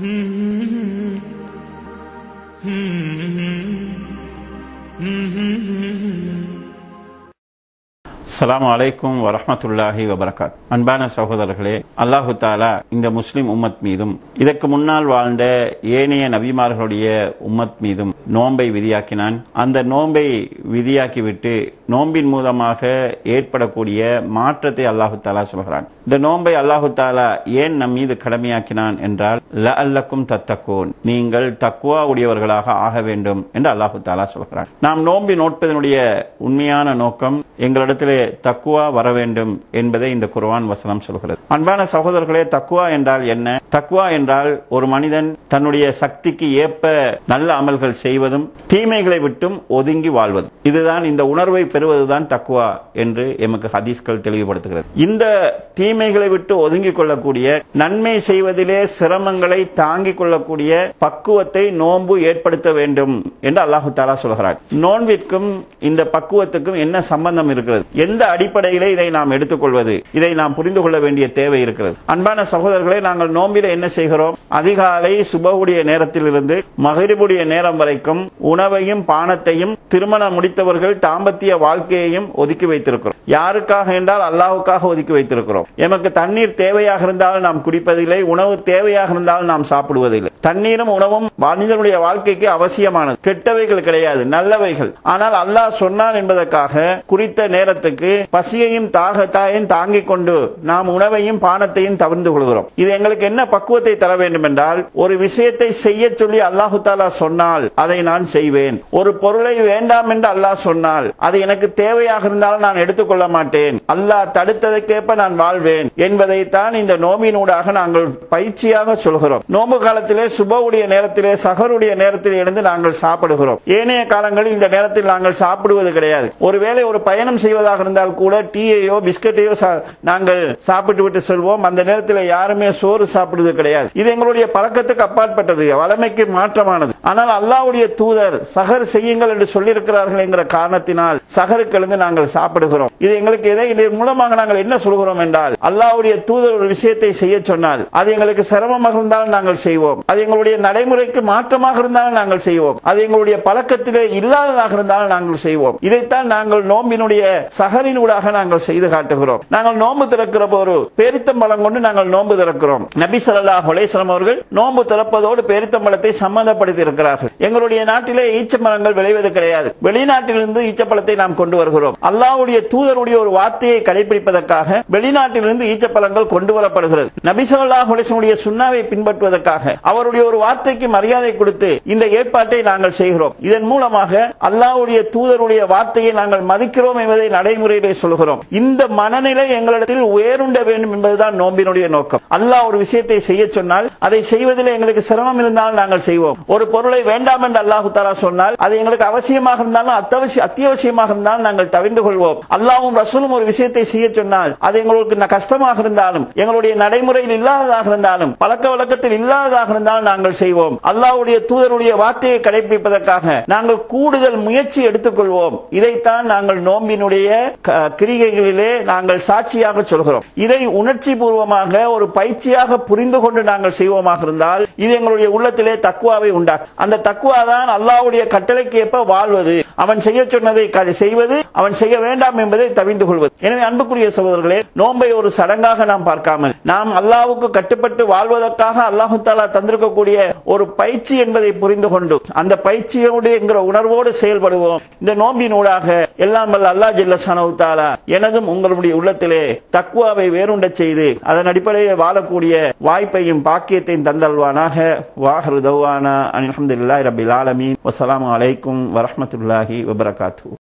அஸ்ஸலாமு அலைக்கும் வரஹ்மத்துல்லாஹி வபரகாத் அன்பான சகோதரர்களே அல்லாஹு தாலா இந்த முஸ்லிம் உம்மத் மீதும் இதற்கு முன்னால் வாழ்ந்த ஏனைய நபிமார்களுடைய உம்மத் மீதும் நோன்பை விதியாக்கினான் அந்த நோன்பை விதியாக்கிவிட்டு நோன்பின் மூலமாக ஏற்படக்கூடிய மாற்றத்தை அல்லாஹு தாலா சொல்கிறான் இந்த நோன்பை அல்லாஹு தாலா ஏன் நம் மீது கடமையாக்கினான் என்றால் ல அல்லக்கும் தத்தக்கோன் நீங்கள் தக்குவா உடையவர்களாக ஆக வேண்டும் என்று அல்லாஹு தாலா சொல்கிறான் நாம் நோன்பி நோட்பதனுடைய உண்மையான நோக்கம் எங்களிடத்திலே தக்குவா வர வேண்டும் என்பதை இந்த குர்ஆன் வசனம் சொல்கிறது அன்பான சகோதரர்களே தக்குவா என்றால் என்ன தக்குவா என்றால் ஒரு மனிதன் தன்னுடைய சக்திக்கு ஏற்ப நல்ல அமல்கள் செய்வதும் தீமைகளை விட்டும் ஒதுங்கி வாழ்வதும் இதுதான் இந்த உணர்வை பெறுவதுதான் தக்குவா என்று எமக்கு ஹதீஸ்கள் தெளிவுபடுத்துகிறது இந்த தீமைகளை விட்டு ஒதுங்கிக் கொள்ளக்கூடிய நன்மை செய்வதிலே சிரமங்களை தாங்கிக் கொள்ளக்கூடிய பக்குவத்தை நோன்பு ஏற்படுத்த வேண்டும் என்று அல்லாஹு தாலா சொல்கிறார் நோன்பிற்கும் இந்த பக்குவத்துக்கும் என்ன சம்பந்தம் இருக்கிறது எந்த அடிப்படையிலே இதை நாம் எடுத்துக்கொள்வது இதை நாம் புரிந்து கொள்ள வேண்டிய தேவை இருக்கிறது அன்பான சகோதரர்களே நாங்கள் நோம்பில என்ன செய்கிறோம் அதிகாலை சுபவுடைய நேரத்திலிருந்து மகிழ்வுடைய நேரம் வரைக்கும் உணவையும் பானத்தையும் திருமணம் முடித்தவர்கள் தாம்பத்திய வாழ்க்கையையும் ஒதுக்கி வைத்திருக்கிறோம் யாருக்காக என்றால் அல்லாஹுக்காக ஒதுக்கி வைத்திருக்கிறோம் எமக்கு தண்ணீர் தேவையாக இருந்தால் நாம் குடிப்பதில்லை உணவு தேவையாக இருந்தால் நாம் சாப்பிடுவதில்லை தண்ணீரும் உணவும் மனிதனுடைய வாழ்க்கைக்கு அவசியமானது கெட்டவைகள் கிடையாது நல்லவைகள் ஆனால் அல்லாஹ் சொன்னான் என்பதற்காக குறித்த நேரத்துக்கு பசியையும் தாகத்தாயும் தாங்கிக் கொண்டு நாம் உணவையும் பானத்தையும் தவிர்த்து கொள்கிறோம் இது எங்களுக்கு என்ன பக்குவத்தை தர வேண்டும் என்றால் ஒரு விஷயத்தை செய்ய சொல்லி அல்லாஹு தாலா சொன்னால் அதை நான் செய்வேன் ஒரு பொருளை வேண்டாம் என்று அல்லாஹ் சொன்னால் அது எனக்கு தேவையாக இருந்தாலும் நான் எடுத்துக்கொள்ள மாட்டேன் அல்லாஹ் தடுத்ததற்கேற்ப நான் வாழ்வேன் என்பதைத்தான் இந்த நோம்பினூடாக நாங்கள் பயிற்சியாக சொல்கிறோம் நோம்பு காலத்திலே சுபவுடைய நேரத்திலே சகருடைய நேரத்தில் இருந்து நாங்கள் சாப்பிடுகிறோம் ஏனைய காலங்களில் இந்த நேரத்தில் நாங்கள் சாப்பிடுவது கிடையாது ஒருவேளை ஒரு பயணம் செய்வதாக இருந்தால் கூட டீயையோ பிஸ்கட்டையோ நாங்கள் சாப்பிட்டு விட்டு செல்வோம் அந்த நேரத்தில் யாருமே சோறு சாப்பிடுவது கிடையாது இது எங்களுடைய பழக்கத்துக்கு அப்பாற்பட்டது வளமைக்கு மாற்றமானது ஆனால் அல்லாவுடைய தூதர் சகர் செய்யுங்கள் என்று சொல்லியிருக்கிறார்கள் என்கிற காரணத்தினால் சகருக்கிழந்து நாங்கள் சாப்பிடுகிறோம் இது எங்களுக்கு எதை இதன் மூலமாக நாங்கள் என்ன சொல்கிறோம் என்றால் அல்லாவுடைய தூதர் ஒரு விஷயத்தை செய்ய சொன்னால் அது எங்களுக்கு சிரமமாக இருந்தாலும் நாங்கள் செய்வோம் அது எங்களுடைய நடைமுறைக்கு மாற்றமாக இருந்தாலும் நாங்கள் செய்வோம் அது எங்களுடைய பழக்கத்திலே இல்லாததாக இருந்தாலும் நாங்கள் செய்வோம் இதைத்தான் நாங்கள் நோம்பினுடைய சகரினூடாக நாங்கள் செய்து காட்டுகிறோம் நாங்கள் நோன்பு திறக்கிற போது பேரித்தம்பழம் கொண்டு நாங்கள் நோன்பு திறக்கிறோம் நபி ஸல்லல்லாஹு அலைஹி வஸல்லம் அவர்கள் நோன்பு திறப்பதோடு பேரித்தம்பழத்தை சம்பந்தப்படுத்தி இருக்கிறார்கள் எங்களுடைய நாட்டிலே ஈச்சமரங்கள் விளைவது கிடையாது வெளிநாட்டிலிருந்து ஈச்சப்பழத்தை நாம் கொண்டு வருகிறோம் அல்லாஹ்வுடைய தூதருடைய ஒரு வார்த்தையை கடைபிடிப்பதற்காக வெளிநாட்டிலிருந்து ஈச்சப்பழங்கள் கொண்டு வரப்படுகிறது நபி ஸல்லல்லாஹு அலைஹி வஸல்லம் சுன்னாவை பின்பற்றுவதற்காக அவருடைய ஒரு வார்த்தைக்கு மரியாதை கொடுத்து இந்த ஏற்பாட்டை நாங்கள் செய்கிறோம் இதன் மூலமாக அல்லாஹ்வுடைய தூதருடைய வார்த்தையை நாங்கள் மதிக்கிறோம் என்பதை நடைமுறையிலே சொல்கிறோம் இந்த மனநிலை எங்களிடத்தில் உயருண்ட வேண்டும் என்பதுதான் நோம்பினுடைய நோக்கம் அல்லாஹ் ஒரு விஷயத்தை செய்ய சொன்னால் அதை செய்வதில் எங்களுக்கு சிரமம் இருந்தால் நாங்கள் செய்வோம் ஒரு பொருளை வேண்டாம் என்று அல்லாஹு தாலா சொன்னால் அது எங்களுக்கு அவசியமாக இருந்தாலும் அத்தவசிய அத்தியாவசியமாக இருந்தாலும் நாங்கள் தவிர்ந்து கொள்வோம் அல்லாவும் ரசூலும் ஒரு விஷயத்தை செய்ய சொன்னால் அது எங்களுக்கு ந- கஷ்டமாக இருந்தாலும் எங்களுடைய நடைமுறையில் இல்லாததாக இருந்தாலும் பழக்க வழக்கத்தில் இல்லாததாக இருந்தாலும் நாங்கள் செய்வோம் அல்லாஹ்வுடைய தூதருடைய வார்த்தையை கடைபிடிப்பதற்காக நாங்கள் கூடுதல் முயற்சி எடுத்துக்கொள்வோம் இதைத்தான் நாங்கள் நோம்பினுடைய க- கிரிகைகளிலே நாங்கள் சாட்சியாக சொல்கிறோம் இதை உணர்ச்சி பூர்வமாக ஒரு பயிற்சியாக புரிந்து கொண்டு நாங்கள் செய்வோமாக இருந்தால் இது எங்களுடைய உள்ளத்திலே தக்குவாவை உண்டாக்கும் அந்த தக்குவா தான் அல்லாஹ்வுடைய கட்டளைக்கு ஏற்ப வாழ்வது அவன் செய்ய சொன்னதை க- செய்வது அவன் செய்ய வேண்டாம் என்பதை தவிந்து கொள்வது எனவே அன்புக்குரிய சகோதரர்களே நோன்பை ஒரு சடங்காக நாம் பார்க்காமல் நாம் அல்லாஹ்வுக்கு கட்டுப்பட்டு வாழ்வதற்காக அல்லாஹு தாலா தந்திருக்கக்கூடிய ஒரு பயிற்சி என்பதை புரிந்து கொண்டு அந்த பயிற்சியோடு என்கிற உணர்வோடு செயல்படுவோம் இந்த நோம்பின் ஊடாக எல்லாம் வல்ல அல்லாஹ் ஜல்லஷானு தாலா எனதும் உங்களுடைய உள்ளத்திலே தக்குவாவை வேறுண்டச் செய்து அதன் அடிப்படையில் வாழக்கூடிய வாய்ப்பையும் பாக்கியத்தையும் தந்தல்வானாக வாஹரு தௌவானா அல்ஹம்துலில்லாஹி ரபில் ஆலமீன் வஸ்ஸலாமு அலைக்கும் வரஹ்மத்துல்லாஹி வபரகாத்துஹு